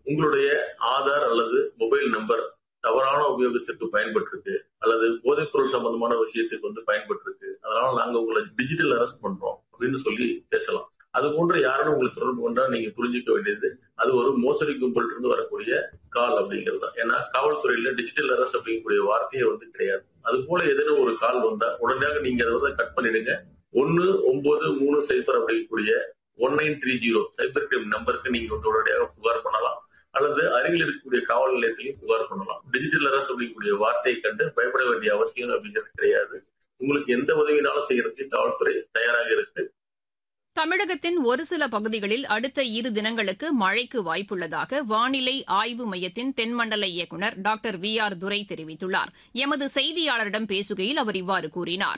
உங்களுடைய ஆதார் அல்லது mobile number தவறான உபயோகத்திற்கு பயன்பட்டிருக்கு அல்லது போதைப் பொருள் சம்பந்தமான விஷயத்துக்கு வந்து பயன்பட்டிருக்கு அதனால நாங்க உங்களை டிஜிட்டல் அரெஸ்ட் பண்றோம் அப்படின்னு சொல்லி பேசலாம் அது போன்ற யாரும் உங்களுக்கு தொடர்பு கொண்டா நீங்க புரிஞ்சுக்க வேண்டியது அது ஒரு மோசடி கும்பல் இருந்து வரக்கூடிய கால் அப்படிங்கிறது தான் ஏன்னா காவல்துறையில டிஜிட்டல் அரெஸ்ட் அப்படிங்கக்கூடிய வார்த்தையே வந்து கிடையாது அது போல ஏதேனும் ஒரு கால் வந்தா உடனடியாக நீங்க அதை வந்து கட் பண்ணிடுங்க ஒன்னு ஒன்பது மூணு சைபர் அப்படிங்கக்கூடிய one nine three zero cyber crime நம்பருக்கு நீங்க வந்து உடனடியாக புகார் பண்ணலாம் அல்லது அருகில் இருக்கக்கூடிய காவல் நிலையத்திலையும் புகார் பண்ணலாம் டிஜிட்டல் அரசு அப்படிங்கக்கூடிய வார்த்தையை கண்டு பயப்பட வேண்டிய அவசியம் அப்படிங்கிறது கிடையாது உங்களுக்கு எந்த உதவினாலும் செய்யறதுக்கு காவல்துறை தயாராக இருக்கு தமிழகத்தின் ஒரு சில பகுதிகளில் அடுத்த இரு தினங்களுக்கு மழைக்கு வாய்ப்புள்ளதாக வானிலை ஆய்வு மையத்தின் தென்மண்டல இயக்குநர் டாக்டர் வி ஆர் துரை தெரிவித்துள்ளார் எமது செய்தியாளரிடம் பேசுகையில் அவர் இவ்வாறு கூறினார்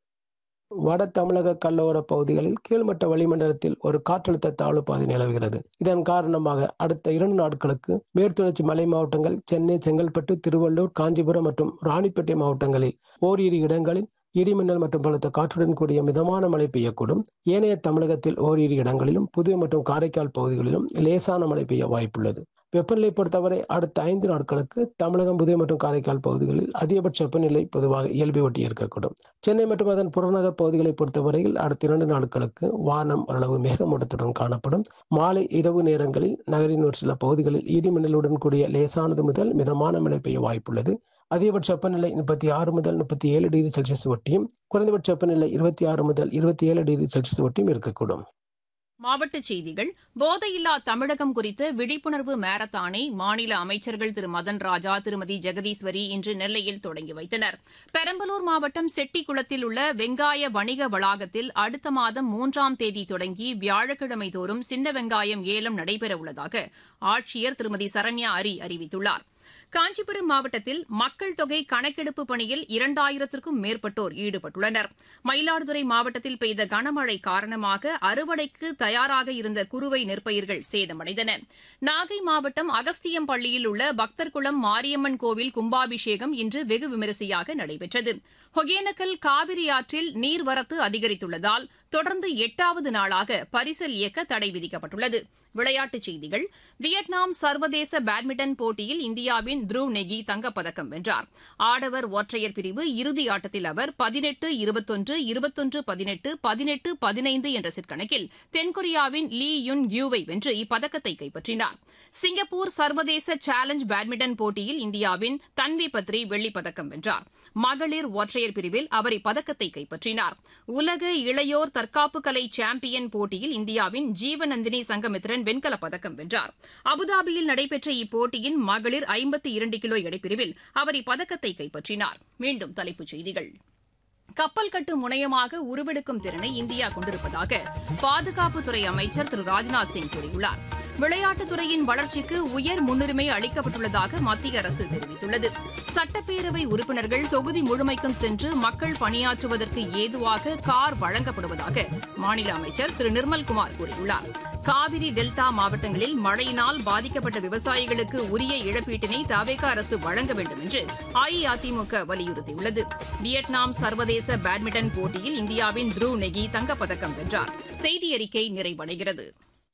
வட தமிழக கடலோர பகுதிகளில் கீழ்மட்ட வளிமண்டலத்தில் ஒரு காற்றழுத்த தாழ்வு பாதை நிலவுகிறது இதன் காரணமாக அடுத்த இரண்டு நாட்களுக்கு மேற்குத்தொடர்ச்சி மலை மாவட்டங்கள் சென்னை செங்கல்பட்டு திருவள்ளூர் காஞ்சிபுரம் மற்றும் ராணிப்பேட்டை மாவட்டங்களில் ஓரிரு இடங்களில் இடிமின்னல் மற்றும் பலத்த காற்றுடன் கூடிய மிதமான மழை பெய்யக்கூடும் ஏனைய தமிழகத்தில் ஓரிரு இடங்களிலும் புதுவை மற்றும் காரைக்கால் பகுதிகளிலும் லேசான மழை பெய்ய வாய்ப்புள்ளது வெப்பநிலை பொறுத்தவரை அடுத்த ஐந்து நாட்களுக்கு தமிழகம் புதுவை மற்றும் காரைக்கால் பகுதிகளில் அதிகபட்ச வெப்பநிலை பொதுவாக இயல்பை ஒட்டி இருக்கக்கூடும் சென்னை மற்றும் அதன் புறநகர் பகுதிகளை பொறுத்தவரையில் அடுத்த இரண்டு நாட்களுக்கு வானம் ஓரளவு மேகமூட்டத்துடன் காணப்படும் மாலை இரவு நேரங்களில் நகரின் ஒரு சில பகுதிகளில் இடிமின்னலுடன் கூடிய லேசானது முதல் மிதமான மழை பெய்ய வாய்ப்புள்ளது அதிகபட்ச வெப்பநிலை முப்பத்தி ஆறு முதல் முப்பத்தி ஏழு டிகிரி செல்சியஸ் ஒட்டியும் குறைந்தபட்ச வெப்பநிலை இருபத்தி ஆறு முதல் இருபத்தி ஏழு டிகிரி செல்சியஸ் ஒட்டியும் இருக்கக்கூடும் மாவட்டச் செய்திகள் போதையில்லா தமிழகம் குறித்த விழிப்புணர்வு மாரத்தானை மாநில அமைச்சர்கள் திரு மதன் ராஜா திருமதி ஜெகதீஸ்வரி இன்று நெல்லையில் தொடங்கி வைத்தனர் பெரம்பலூர் மாவட்டம் செட்டிக்குளத்தில் உள்ள வெங்காய வணிக வளாகத்தில் அடுத்த மாதம் மூன்றாம் தேதி தொடங்கி வியாழக்கிழமை தோறும் சின்ன வெங்காயம் ஏலம் நடைபெறவுள்ளதாக ஆட்சியர் திருமதி சரண்யா அரி அறிவித்துள்ளார் காஞ்சிபுரம் மாவட்டத்தில் மக்கள் தொகை கணக்கெடுப்பு பணியில் இரண்டாயிரத்திற்கும் மேற்பட்டோர் ஈடுபட்டுள்ளனர் மயிலாடுதுறை மாவட்டத்தில் பெய்த கனமழை காரணமாக அறுவடைக்கு தயாராக இருந்த குறுவை நெற்பயிர்கள் சேதமடைந்தன நாகை மாவட்டம் அகஸ்தியம் பள்ளியில் உள்ள பக்தர்குளம் மாரியம்மன் கோவில் கும்பாபிஷேகம் இன்று வெகு விமரிசையாக நடைபெற்றது ஒகேனக்கல் காவிரி ஆற்றில் நீர்வரத்து அதிகரித்துள்ளதால் தொடர்ந்து எட்டாவது நாளாக பரிசல் இயக்க தடை விதிக்கப்பட்டுள்ளது விளையாட்டுச் செய்திகள் வியட்நாம் சர்வதேச பேட்மிண்டன் போட்டியில் இந்தியாவின் த்ருவ் நெகி தங்கப்பதக்கம் வென்றார் ஆடவர் ஒற்றையர் பிரிவு இறுதி ஆட்டத்தில் அவர் பதினெட்டு இருபத்தொன்று இருபத்தொன்று பதினெட்டு பதினெட்டு பதினைந்து என்ற செட் கணக்கில் தென்கொரியாவின் லீ யுன் யூவை வென்று இப்பதக்கத்தை கைப்பற்றினார் சிங்கப்பூர் சர்வதேச சேலஞ்ச் பேட்மிண்டன் போட்டியில் இந்தியாவின் தன்வி பத்ரி வெள்ளிப்பதக்கம் வென்றார் மகளிர் ஒற்றையர் பிரிவில் அவர் இப்பதக்கத்தை கைப்பற்றினார் உலக இளையோர் தற்காப்பு கலை சாம்பியன் போட்டியில் இந்தியாவின் ஜீவநந்தினி சங்கமித்ரன் வெண்கலப் பதக்கம் வென்றார் அபுதாபியில் நடைபெற்ற இப்போட்டியின் மகளிர் ஐம்பத்தி இரண்டு கிலோ எடைப்பிரிவில் அவர் இப்பதக்கத்தை கைப்பற்றினார் மீண்டும் தலைப்புச் செய்திகள் கப்பல் கட்டும் முனையமாக உருவெடுக்கும் திறனை இந்தியா கொண்டிருப்பதாக பாதுகாப்புத்துறை அமைச்சர் திரு ராஜ்நாத் சிங் கூறியுள்ளார் விளையாட்டுத்துறையின் வளர்ச்சிக்கு உயர் முன்னுரிமை அளிக்கப்பட்டுள்ளதாக மத்திய அரசு தெரிவித்துள்ளது சட்டப்பேரவை உறுப்பினர்கள் தொகுதி முழுமைக்கும் சென்று மக்கள் பணியாற்றுவதற்கு ஏதுவாக கார் வழங்கப்படுவதாக மாநில அமைச்சர் திரு நிர்மல்குமார் கூறியுள்ளார் காவிரி டெல்டா மாவட்டங்களில் மழையினால் பாதிக்கப்பட்ட விவசாயிகளுக்கு உரிய இழப்பீட்டினை தவேக அரசு வழங்க வேண்டும் என்று அஇஅதிமுக வலியுறுத்தியுள்ளது வியட்நாம் சர்வதேச பேட்மிண்டன் போட்டியில் இந்தியாவின் த்ருவ் நெகி தங்கப்பதக்கம் வென்றார் செய்தி அறிக்கை நிறைவடைகிறது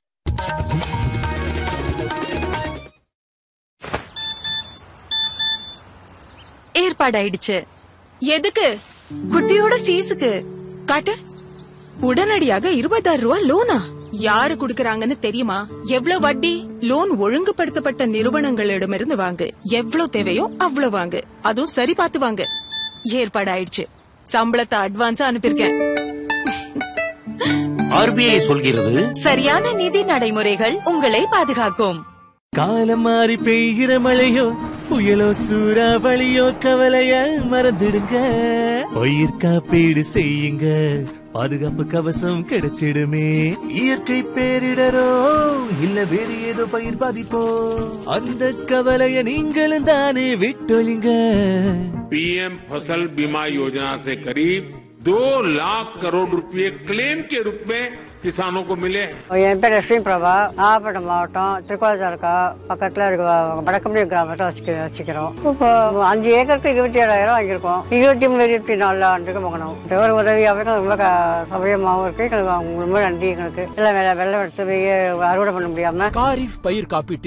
ஏற்பாடாயிடுச்சு எதுக்கு குட்டியோட ஃபீஸுக்கு காட்டு உடனடியாக இருபதாயிரம் ரூபாய் லோனா யாரு குடுக்கறாங்கன்னு தெரியுமா எவ்வளவு வட்டி லோன் ஒழுங்குபடுத்தப்பட்ட நிறுவனங்களிடமிருந்து வாங்கு எவ்வளவு தேவையோ அவ்வளவு வாங்கு அதுவும் சரி பார்த்து வாங்கு ஏற்பாடாயிடுச்சு சம்பளத்தை அட்வான்ஸா அனுப்பியிருக்கேன் ஆர்பிஐ சொல்கிறது சரியான நிதி நடைமுறைகள் உங்களை பாதுகாக்கும் காலம் மாறி பெய்கிற மழையோ புயலோ சூறாவளியோ கவலைய மறந்துடுங்க பயிர் காப்பீடு செய்யுங்க பாதுகாப்பு கவசம் கிடைச்சிடுமே இயற்கை பேரிடரோ இல்ல வேறு ஏதோ பயிர் பாதிப்போ அந்த கவலைய நீங்களும் தானே விட்டொழிங்க पीएम फसल बीमा योजना से करीब दो लाख करोड़ रुपए क्लेम के रूप में किसानों को मिले हैं என் பேர் லட்சுமி பிரபா நாகப்பட்டினம் மாவட்டம் திருக்கோவில் தாலுக்கா பக்கத்துல இருக்க வடக்கம்பி கிராமத்தை வச்சுக்க வச்சுக்கிறோம் இப்போ அஞ்சு ஏக்கருக்கு இருபத்தி ஏழாயிரம் வாங்கியிருக்கோம் இருபத்தி மூணு இருபத்தி நாலு ஆண்டுக்கு வாங்கணும் இந்த ஒரு உதவியாகவும் எங்களுக்கு ரொம்ப க- சௌகரியமாகவும் இருக்கு எங்களுக்கு அவங்க ரொம்ப நன்றி எங்களுக்கு எல்லாம் வெள்ளம் வெள்ளம் எடுத்து போய் அறுவடை பண்ண முடியாம காரிஃப் பயிர் காப்பீட்டு